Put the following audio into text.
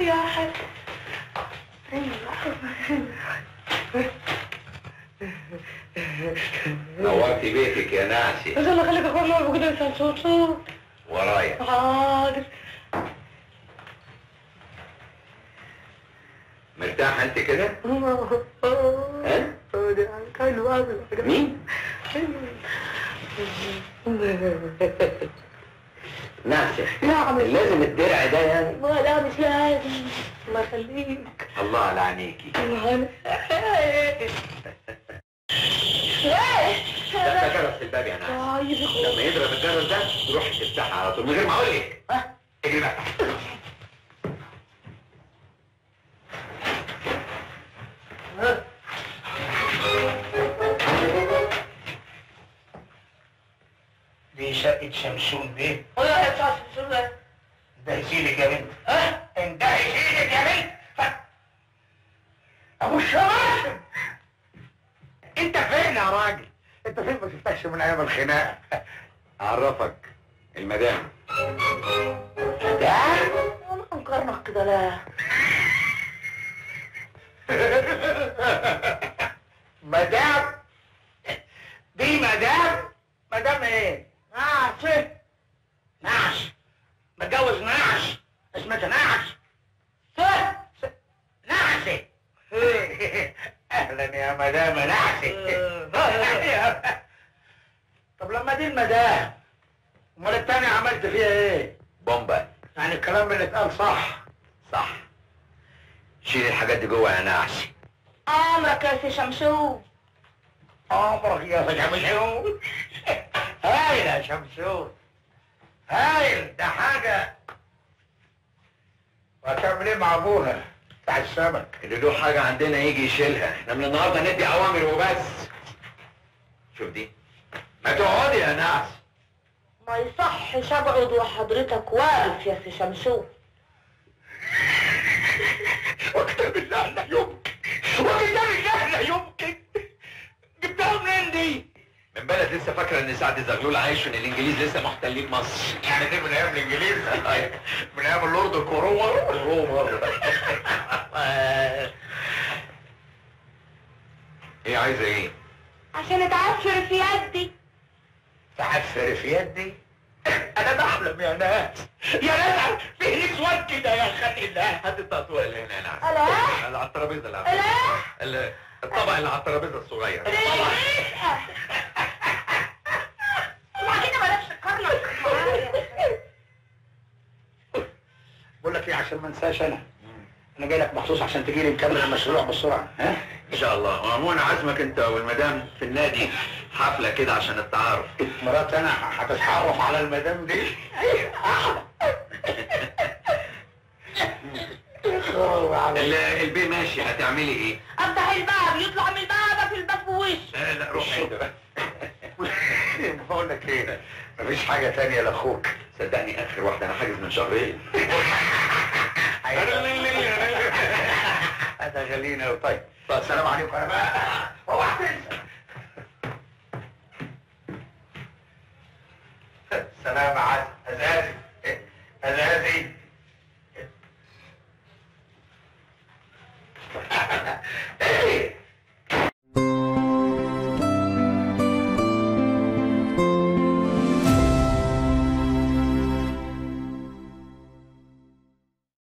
يا حاج نورتي بيتك يا ناسي بس الله خليك اخبار الله بقدر يسال صوت صوت ورايا حاضر مرتاحة انت كده؟ ها؟ حلو قوي مين؟ ناسي نعم لازم الدرع ده يعني ما لا مش لازم الله يخليك الله على عينيكي الله ده ده جرس الباب يا ناسي لما يضرب الجرس ده تروح تفتحها على طول من غير ما اقول لك ها اجري بقى دي شقة شمشون دي ولا يا شو ده ده يشيلك يا بنت ها انت يشيلك يا بنت ف- ابو الشباب انت فين يا راجل انت فين ما شفتكش من ايام الخناقه اعرفك المدام ده انا مقرنك كده لا مدام دي مدام مدام ايه نعش نعش متجوز نعش اسمها نعش س- س- نعسي اهلا يا مدام نعسي طب لما دي المدام امال التانية عملت فيها ايه بومبا يعني الكلام اللي اتقال صح صح شيل الحاجات دي جوه يا نعسي امرك يا سي شمشون عمرك يا شمشون هايل يا شمشون هايل ده حاجة وهتعمل ايه مع ابوها بتاع السمك اللي له حاجة عندنا يجي يشيلها احنا من النهارده ندي اوامر وبس شوف دي ما تقعدي يا ناس ما يصحش ابعد وحضرتك واقف يا سي شمشون وكتاب الله لا يمكن وكتاب الله لا يمكن جبتها منين دي؟ من بلد لسه فاكرة ان سعد زغلول عايش وان الانجليز لسه محتلين مصر يعني دي من ايام الانجليز من ايام اللورد كورومر كورومر ايه عايزة ايه؟ عشان اتعفر في يدي تعفر في يدي انا بحلم يا ناس يا ناس فيه نسوان كده يا خلق الله هات التقطوع اللي هنا يا ناس الا اللي على الترابيزة اللي الا على ال- الطبق اللي على الترابيزة الصغير ما كده بلاش تكرلك بقول لك ايه عشان ما انساش انا انا جاي لك مخصوص عشان تجي لي نكمل المشروع بسرعه ها ان شاء الله وعموما عازمك انت والمدام في النادي حفلة كده عشان التعارف مرات انا هتتعرف على المدام دي ال- البي ماشي هتعملي ايه؟ افتح الباب يطلع من الباب في الباب في وش لا لا روح انت بقول لك ايه مفيش حاجه تانية لاخوك صدقني اخر واحدة انا حاجز من شهرين هذا غلينا طيب طيب السلام عليكم انا بقى اوعى تنسى السلام